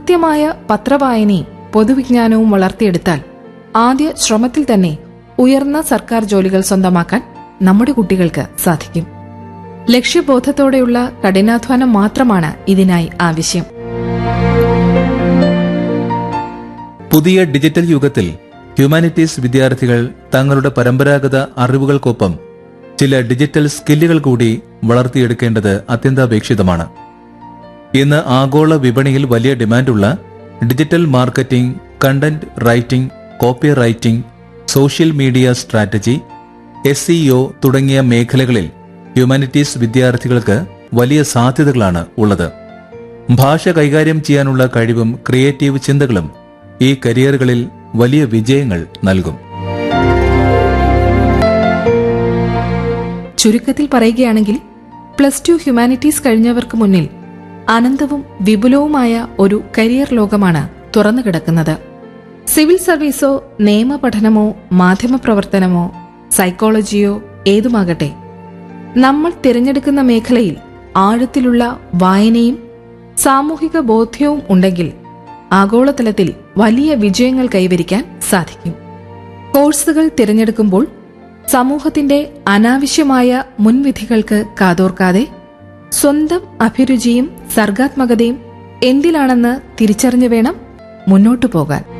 കൃത്യമായ പത്രവായനയും പൊതുവിജ്ഞാനവും വളർത്തിയെടുത്താൽ ആദ്യ ശ്രമത്തിൽ തന്നെ ഉയർന്ന സർക്കാർ ജോലികൾ സ്വന്തമാക്കാൻ നമ്മുടെ കുട്ടികൾക്ക് സാധിക്കും ലക്ഷ്യബോധത്തോടെയുള്ള കഠിനാധ്വാനം മാത്രമാണ് ഇതിനായി ആവശ്യം പുതിയ ഡിജിറ്റൽ യുഗത്തിൽ ഹ്യൂമാനിറ്റീസ് വിദ്യാർത്ഥികൾ തങ്ങളുടെ പരമ്പരാഗത അറിവുകൾക്കൊപ്പം ചില ഡിജിറ്റൽ സ്കില്ലുകൾ കൂടി വളർത്തിയെടുക്കേണ്ടത് അത്യന്താപേക്ഷിതമാണ് ഇന്ന് ആഗോള വിപണിയിൽ വലിയ ഡിമാൻഡുള്ള digital marketing content writing copy writing social media strategy S E O തുടങ്ങിയ മേഖലകളിൽ ഹ്യൂമാനിറ്റീസ് വിദ്യാർത്ഥികൾക്ക് വലിയ സാധ്യതകളാണ് ഉള്ളത് ഭാഷ കൈകാര്യം ചെയ്യാനുള്ള കഴിവും ക്രിയേറ്റീവ് ചിന്തകളും ഈ കരിയറുകളിൽ വലിയ വിജയങ്ങൾ നൽകും ചുരുക്കത്തിൽ പറയുകയാണെങ്കിൽ പ്ലസ് ടു ഹ്യൂമാനിറ്റീസ് കഴിഞ്ഞവർക്ക് മുന്നിൽ അനന്തവും വിപുലവുമായ ഒരു കരിയർ ലോകമാണ് തുറന്നു കിടക്കുന്നത് സിവിൽ സർവീസോ നിയമ പഠനമോ മാധ്യമപ്രവർത്തനമോ സൈക്കോളജിയോ ഏതുമാകട്ടെ നമ്മൾ തിരഞ്ഞെടുക്കുന്ന മേഖലയിൽ ആഴത്തിലുള്ള വായനയും സാമൂഹിക ബോധ്യവും ഉണ്ടെങ്കിൽ ആഗോളതലത്തിൽ വലിയ വിജയങ്ങൾ കൈവരിക്കാൻ സാധിക്കും കോഴ്സുകൾ തിരഞ്ഞെടുക്കുമ്പോൾ സമൂഹത്തിന്റെ അനാവശ്യമായ മുൻവിധികൾക്ക് കാതോർക്കാതെ സ്വന്തം അഭിരുചിയും സർഗാത്മകതയും എന്തിലാണെന്ന് തിരിച്ചറിഞ്ഞു വേണം മുന്നോട്ടു പോകാൻ